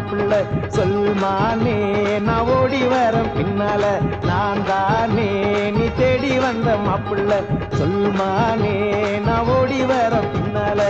மாப்பிள்ள சொல்மானே நான் ஓடி வர பின்னால நான் தானே நீ தேடி வந்த மாப்பிள்ள சொல்மானே நான் ஓடி வர பின்னால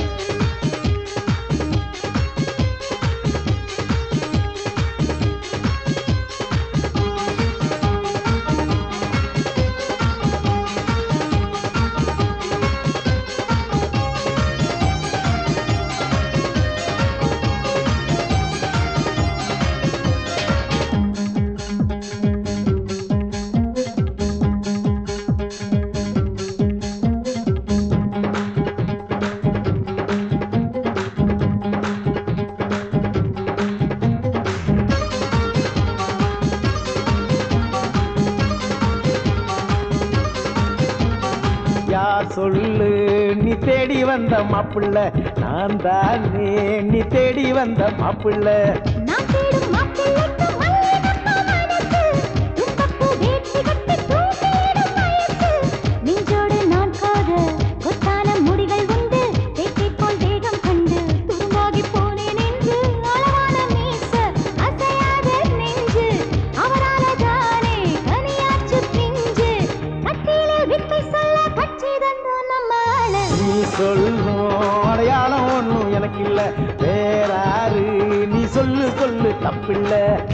யார் சொல்லு நீ தேடி வந்த மாப்பிள்ள நான் தானே நீ தேடி வந்த மாப்பிள்ள நான் தேடும் மாப்பிள்ளைக்கு மல்லிகைப்பூ மனசு, தும்பப்பூ வேட்டி கட்டி தூக்கிடும் வயசு. நெஞ்சோடு நான் காத, கொத்தான முடிகள் உண்டு, தேக்கைப் போல் தேகம் கண்டு, துரும்பாகிப் போனேன் என்று அளவான மீச, அசையாத நெஞ்சு, அவராலதானே கனியாச்சு பிஞ்சு. கட்டிலே வித்தை சொல்ல கட்சி தந்தோம் நம்ம ஆளு. நீ சொல்லும் அடையாளம் ஒண்ணும் எனக்கு இல்ல வேறாரு நீ சொல்லு சொல்லு தப்பில்ல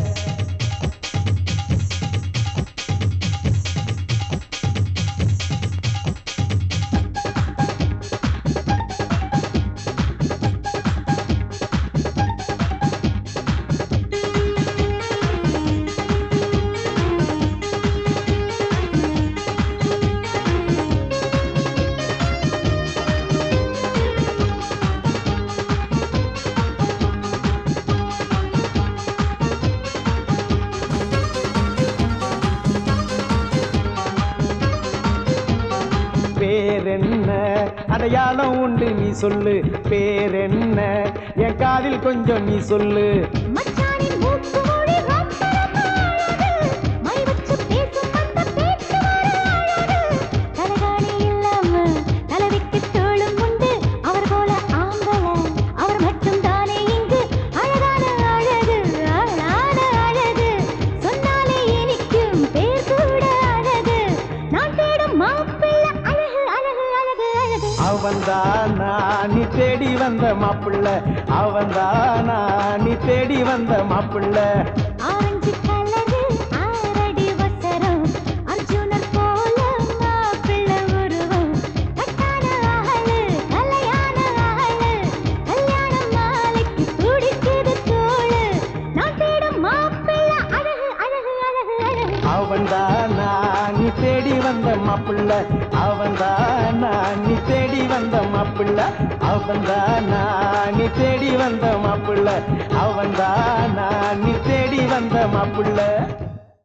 பேரென்ன அடையாளம் உண்டு நீ சொல்லு பேரென்ன என் காதில் கொஞ்சம் நீ சொல்லு மச்சானின் மூக்கு மொழி ரொம்ப ரொம்ப அழகு. மை வச்சு பேசும் அந்த பேச்சு ஒரு அழகு. தலகாணி இல்லாம தலைவிக்கு தோளும் உண்டு. அவர் போல ஆம்பளை, அவர் மட்டும்தானே இங்கு அழகான அழகு, அழகான அழகு. சொன்னாலே இனிக்கும் பேர் கூட அழகு. நான் தேடும் மாப்பிள்ளை அழகு, அழகு, அழகு, அழகு. அவன்தானா நீ தேடி வந்த மாப்பிள்ள அவன்தானா நீ தேடி வந்த மாப்பிள்ள ஆரஞ்சு கலரு ஆரடி வசரம் அர்ஜுனர் போல மாப்பிள்ளை உருவம் கட்டான ஆளு கல்யாண ஆளு கல்யாண மாலைக்கு துடிக்குது தோளு நான் தேடும் மாப்பிள்ளை அழகு அழகு அழகு அழகு அவன்தானா நீ தேடி வந்த மாப்பிள்ள அவன்தானா நீ தேடி வந்த மாப்பிள்ள அவன்தானா நீ தேடி வந்த மாப்பிள்ள அவன்தானா நீ தேடி வந்த மாப்பிள்ள